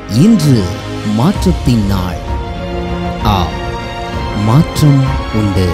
இன்று மாற்றத்தின் நாள் ஆ மாற்றம் உண்டு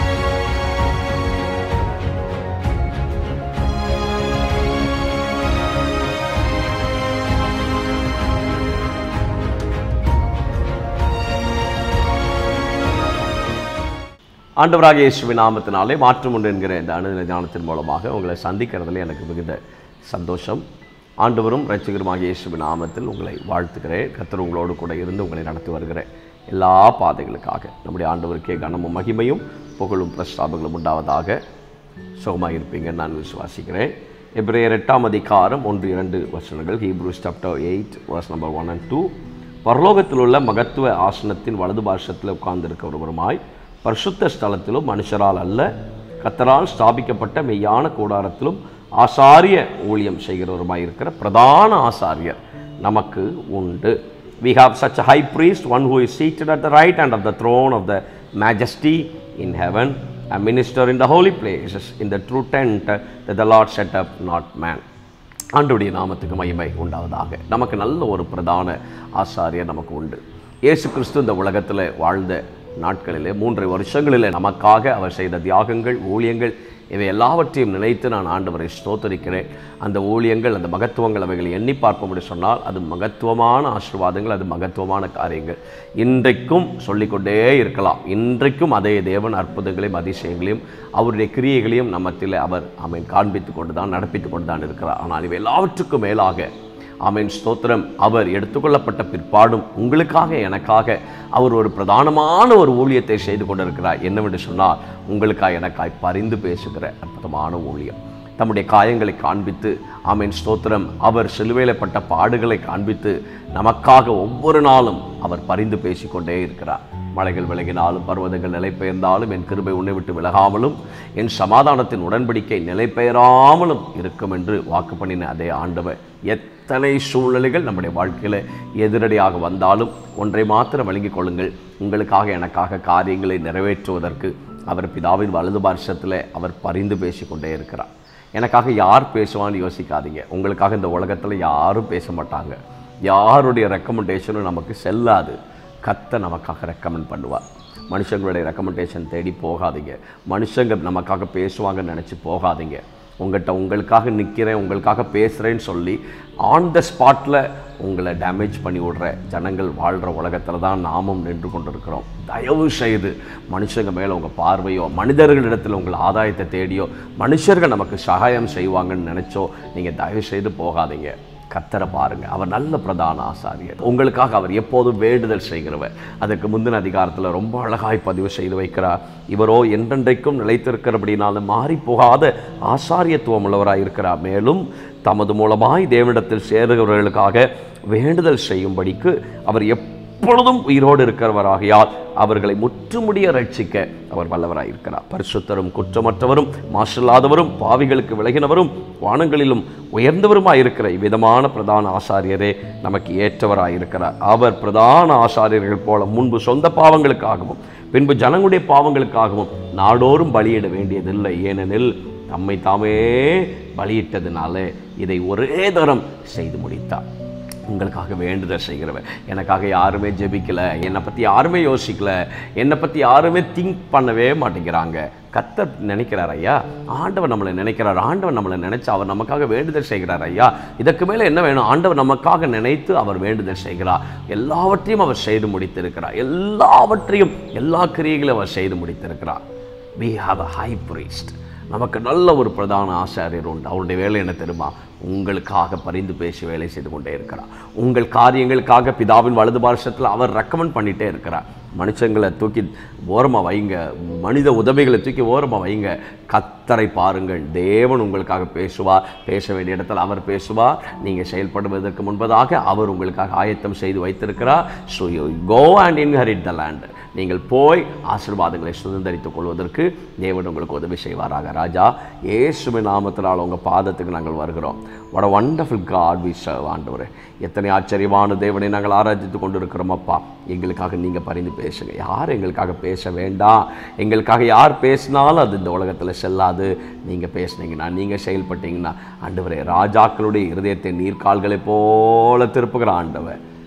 ஆண்டவராக இயேசுவின் நாமத்தினாலே மாற்றம் உண்டு என்கிற இந்த அனுதின ஞானத்தின் மூலமாக உங்களை சந்திக்கிறதுல எனக்கு மிகுந்த சந்தோஷம் ஆண்டவரும் இரட்சகருமாகிய இயேசுவின் நாமத்தில் உங்களை வாழ்த்துகிறேன் கர்த்தர் உங்களோடு கூட இருந்து உங்களை நடத்தி வருகிறேன் எல்லா பாதைகளுக்காக நம்முடைய ஆண்டவருக்கே கனமும் மகிமையும் புகழும் பிரஸ்தாபங்களும் உண்டாவதாக சுகமாக இருப்பீங்கன்னு நான் விசுவாசிக்கிறேன் எப்ரேயர் எட்டாம் அதிகாரம் ஒன்று இரண்டு வசனங்கள் Hebrews chapter eight verse number one and two பரலோகத்தில் உள்ள மகத்துவ ஆசனத்தின் வலது பாஷத்தில் உட்கார்ந்திருக்க ஒருவருமாய் பரிசுத்த ஸ்தலத்திலும் மனுஷரால் அல்ல கத்தரால் ஸ்தாபிக்கப்பட்ட மெய்யான கூடாரத்திலும் ஆசாரிய ஊழியம் செய்கிறவருமாய் இருக்கிற பிரதான ஆசாரியர் நமக்கு உண்டு we have such a high priest one who is seated at the right hand of the throne of the majesty in heaven a minister in the holy places in the true tent that the lord set up not man ஆண்டுடைய நாமத்துக்கு மகிமை உண்டாவதாக நமக்கு நல்ல ஒரு பிரதான ஆசாரியர் நமக்கு உண்டு இயேசு கிறிஸ்து இந்த உலகத்தில் வாழ்ந்த நாட்களிலே மூன்றரை வருஷங்களிலே நமக்காக அவர் செய்த தியாகங்கள் ஊழியங்கள் இவை எல்லாவற்றையும் நினைத்து நான் ஆண்டவரை ஸ்தோத்தரிக்கிறேன் அந்த ஊழியங்கள் அந்த மகத்துவங்கள் அவைகளை எண்ணி பார்ப்போம் சொன்னால் அது மகத்துவமான ஆசீர்வாதங்கள் அது மகத்துவமான காரியங்கள் இன்றைக்கும் சொல்லிக்கொண்டே இருக்கலாம் இன்றைக்கும் அதே தேவன் அற்புதங்களையும் அதிசயங்களையும் அவருடைய கிரியைகளையும் நம்மத்தில் அவர் அவன் காண்பித்து கொண்டு தான் நடப்பித்து கொண்டு தான் இருக்கிறார் ஆனால் இவை எல்லாவற்றுக்கும் மேலாக ஆமீன் ஸ்தோத்திரம் அவர் எடுத்துக்கொள்ளப்பட்ட பிற்பாடும் உங்களுக்காக எனக்காக அவர் ஒரு பிரதானமான ஒரு ஊழியத்தை செய்து கொண்டிருக்கிறார் என்னவென்று சொன்னால் உங்களுக்காக எனக்காய் பரிந்து பேசுகிற அற்புதமான ஊழியம் தம்முடைய காயங்களை காண்பித்து ஆமீன் ஸ்தோத்திரம் அவர் சிலுவையிலப்பட்ட பாடுகளை காண்பித்து நமக்காக ஒவ்வொரு நாளும் அவர் பரிந்து பேசிக்கொண்டே இருக்கிறார் மலைகள் விலகினாலும் பர்வதங்கள் நிலை பெயர்ந்தாலும் என் கிருபை உன்னை விட்டு விலகாமலும் என் சமாதானத்தின் உடன்படிக்கை நிலை பெயராமலும் இருக்கும் என்று வாக்கு பண்ணின அதே ஆண்டவர் எத்தனை சூழ்நிலைகள் நம்முடைய வாழ்க்கையில் எதிரடியாக வந்தாலும் ஒன்றை மாத்திரம் வழங்கிக் கொள்ளுங்கள் உங்களுக்காக எனக்காக காரியங்களை நிறைவேற்றுவதற்கு அவர் பிதாவின் வலது பார்ஷத்தில் அவர் பரிந்து பேசிக்கொண்டே இருக்கிறார் எனக்காக யார் பேசுவான்னு யோசிக்காதீங்க உங்களுக்காக இந்த உலகத்தில் யாரும் பேச மாட்டாங்க யாருடைய ரெக்கமெண்டேஷனும் நமக்கு செல்லாது கத்தை நமக்காக ரெக்கமெண்ட் பண்ணுவார் மனுஷங்களுடைய ரெக்கமெண்டேஷன் தேடி போகாதீங்க மனுஷங்க நமக்காக பேசுவாங்கன்னு நினச்சி போகாதீங்க உங்கள்கிட்ட உங்களுக்காக நிற்கிறேன் உங்களுக்காக பேசுகிறேன்னு சொல்லி ஆன் த ஸ்பாட்டில் உங்களை டேமேஜ் பண்ணி விடுற ஜனங்கள் வாழ்கிற உலகத்தில் தான் நாமும் நின்று கொண்டிருக்கிறோம் தயவு செய்து மனுஷங்க மேலே உங்கள் பார்வையோ மனிதர்களிடத்தில் உங்கள் ஆதாயத்தை தேடியோ மனுஷர்கள் நமக்கு சகாயம் செய்வாங்கன்னு நினச்சோ நீங்கள் தயவு செய்து போகாதீங்க கத்தரை பாருங்க அவர் நல்ல பிரதான ஆசாரியர் உங்களுக்காக அவர் எப்போதும் வேண்டுதல் செய்கிறவர் அதற்கு முந்தின அதிகாரத்தில் ரொம்ப அழகாய் பதிவு செய்து வைக்கிறார் இவரோ என்றென்றைக்கும் நிலைத்திருக்கிறபடினாலும் மாறி போகாத ஆசாரியத்துவம் உள்ளவராய் இருக்கிறார் மேலும் தமது மூலமாய் தேவனிடத்தில் சேருகிறவர்களுக்காக வேண்டுதல் செய்யும்படிக்கு அவர் எப்பொழுதும் உயிரோடு இருக்கிறவராகையால் அவர்களை முற்றுமுடிய ரட்சிக்க அவர் வல்லவராய் இருக்கிறார் பரிசுத்தரும் குற்றமற்றவரும் மாசில்லாதவரும் பாவிகளுக்கு விலகினவரும் வானங்களிலும் உயர்ந்தவருமாய் இருக்கிற இவ்விதமான பிரதான ஆசாரியரே நமக்கு ஏற்றவராய் இருக்கிறார் அவர் பிரதான ஆசாரியர்கள் போல முன்பு சொந்த பாவங்களுக்காகவும் பின்பு ஜனங்களுடைய பாவங்களுக்காகவும் நாடோறும் பலியிட வேண்டியதில்லை ஏனெனில் தம்மை தாமே பலியிட்டதுனால இதை ஒரே தரம் செய்து முடித்தார் உங்களுக்காக வேண்டுதல் செய்கிறவன் எனக்காக யாருமே ஜெபிக்கலை என்னை பற்றி யாருமே யோசிக்கல என்னை பற்றி யாருமே திங்க் பண்ணவே மாட்டேங்கிறாங்க கத்தர் நினைக்கிறார் ஐயா ஆண்டவர் நம்மளை நினைக்கிறார் ஆண்டவர் நம்மளை நினைச்சு அவர் நமக்காக வேண்டுதல் செய்கிறார் ஐயா இதற்கு மேலே என்ன வேணும் ஆண்டவர் நமக்காக நினைத்து அவர் வேண்டுதல் செய்கிறார் எல்லாவற்றையும் அவர் செய்து முடித்திருக்கிறார் எல்லாவற்றையும் எல்லா கிரியைகளையும் அவர் செய்து முடித்திருக்கிறார் we have a high priest நமக்கு நல்ல ஒரு பிரதான ஆசாரியர் உண்டு அவருடைய வேலை என்ன தெரியுமா உங்களுக்காக பரிந்து பேசி வேலை செய்து கொண்டே இருக்கிறார் உங்கள் காரியங்களுக்காக பிதாவின் வலது பாரசத்தில் அவர் ரெக்கமெண்ட் பண்ணிகிட்டே இருக்கிறார் மனுஷங்களை தூக்கி ஓரமாக வைங்க மனித உதவிகளை தூக்கி ஓரமாக வைங்க கத்தரை பாருங்கள் தேவன் உங்களுக்காக பேசுவார் பேச வேண்டிய இடத்துல அவர் பேசுவார் நீங்கள் செயல்படுவதற்கு முன்பதாக அவர் உங்களுக்காக ஆயத்தம் செய்து வைத்திருக்கிறார் so you go and inherit the land நீங்கள் போய் ஆசீர்வாதங்களை சுதந்திரித்துக் கொள்வதற்கு தேவன் உங்களுக்கு உதவி செய்வாராக ராஜா இயேசுவின் நாமத்தினால் உங்கள் பாதத்துக்கு நாங்கள் வருகிறோம் வட வண்டர்ஃபுல் காட் வி சர்வ் ஆண்டவரே எத்தனை ஆச்சரியமான தேவனை நாங்கள் ஆராய்ச்சி கொண்டிருக்கிறோம் அப்பா எங்களுக்காக நீங்கள் பரிந்து பேசுங்க யார் எங்களுக்காக பேச வேண்டாம் எங்களுக்காக யார் பேசினாலும் அது இந்த உலகத்தில் செல்லாது நீங்கள் பேசுனீங்கன்னா நீங்கள் செயல்பட்டீங்கன்னா ஆண்டவரே ராஜாக்களுடைய இருதயத்தை நீர்க்கால்களை போல திருப்புகிற ஆண்டவர்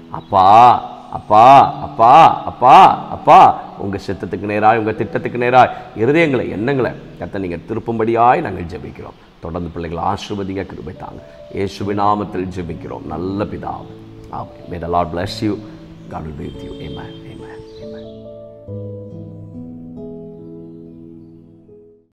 அப்பா அப்பா அப்பா அப்பா அப்பா உங்கள் சித்தத்துக்கு நேராய் உங்கள் திட்டத்துக்கு நேராய் இருதயங்களை எண்ணங்களை கத்த நீங்கள் திருப்பும்படியாய் நாங்கள் ஜெபிக்கிறோம் தொடர்ந்து பிள்ளைகளை ஆசிர்வதிங்க கிருபை தாங்க இயேசுவின் நாமத்தில் ஜெபிக்கிறோம் நல்ல பிதாவே ஆமென் may the lord bless you God will be with you amen amen amen